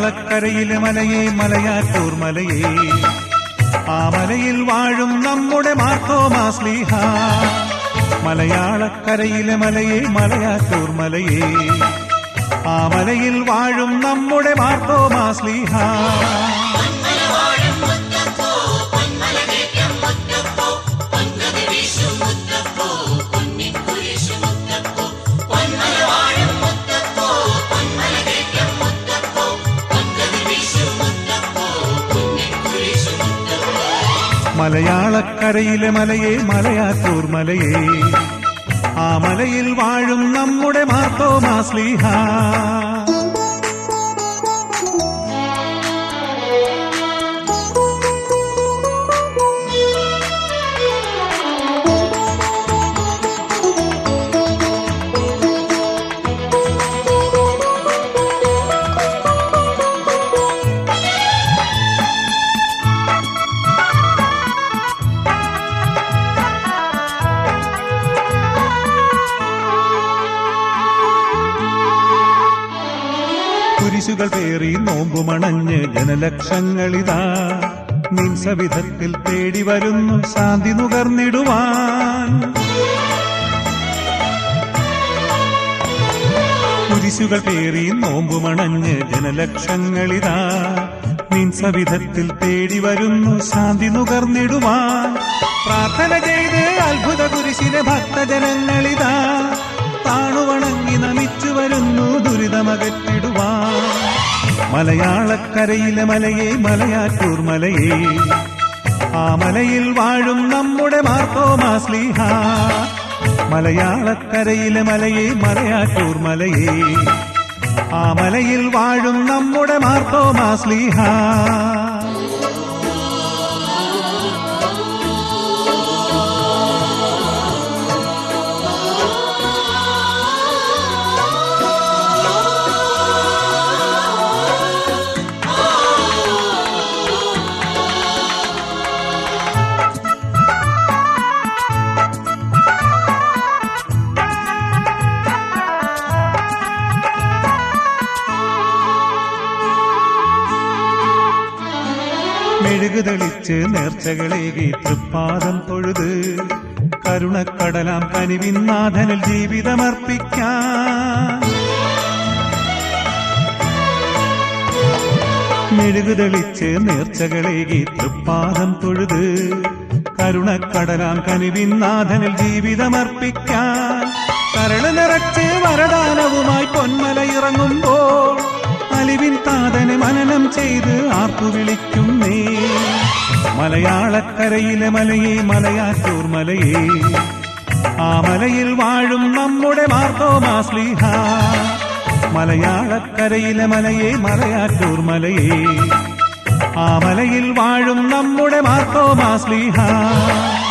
മലയാളക്കരയിലെ മലയെ മലയാറ്റൂർ മലയെ ആ മലയിൽ വാഴും നമ്മുടെ മാർത്തോമാസ്ലിഹ മലയാളക്കരയിലെ മലയെ മലയാറ്റൂർ മലയെ ആ മലയിൽ വാഴും നമ്മുടെ മാർത്തോമാസ്ലിഹ മലയാളക്കരയിലെ മലയെ മലയാറ്റൂർ മലയെ ആ മലയിൽ വാഴും നമ്മുടെ മാർത്തോമാസ്ലിഹ കുരിശുകൾ പേറി നോമ്പുമണഞ്ഞ് ജനലക്ഷങ്ങളിതാ നിൻസവിധത്തിൽ തേടി വരുന്നു ശാന്തി നുകർന്നിടുവാൻ കുരിശുകൾ പേറി നോമ്പുമണഞ്ഞ് ജനലക്ഷങ്ങളിതാ നിൻസവിധത്തിൽ തേടി വരുന്നു ശാന്തി നുകർന്നിടുവാൻ പ്രാർത്ഥന ചെയ്ത് അത്ഭുത കുരിശിലെ ഭക്തജനങ്ങളിതാ താണുവണങ്ങി നമിച്ചു വരുന്നു ദുരിതമകറ്റിടുവാൻ മലയാളക്കരയിലെ മലയെ മലയാറ്റൂർ മലയെ ആ മലയിൽ വാഴും നമ്മുടെ മാർത്തോമാസ്ലിഹ മലയാളക്കരയിലെ മലയെ മലയാറ്റൂർ മലയെ ആ മലയിൽ വാഴും നമ്മുടെ മാർത്തോമാസ്ലിഹ മെഴുകുതെളിച്ച് നേർച്ചകളേകി തൃപ്പാദം തൊഴുത് കരുണക്കടലാം കനിവിനാഥനിൽ ജീവിതമർപ്പിക്കാൻ മെഴുകുതെളിച്ച് നേർച്ചകളേകി തൃപ്പാദം തൊഴുത് കരുണക്കടലാം കനിവിനാഥനിൽ ജീവിതമർപ്പിക്കാൻ കരള് നിറച്ച് വരദാനവുമായി പൊന്മല ഇറങ്ങുമ്പോൾ അലിവിൻ താതനെ മനനം ചെയ്ത് ആർപ്പു വിളിക്കുന്നേ മലയാളക്കരയിലെ മലയെ മലയാറ്റൂർ മലയെ ആ മലയിൽ വാഴും നമ്മുടെ മാർത്തോമാസ്ലിഹ മലയാളക്കരയിലെ മലയെ മലയാറ്റൂർ മലയെ ആ മലയിൽ വാഴും നമ്മുടെ മാർത്തോമാസ്ലിഹ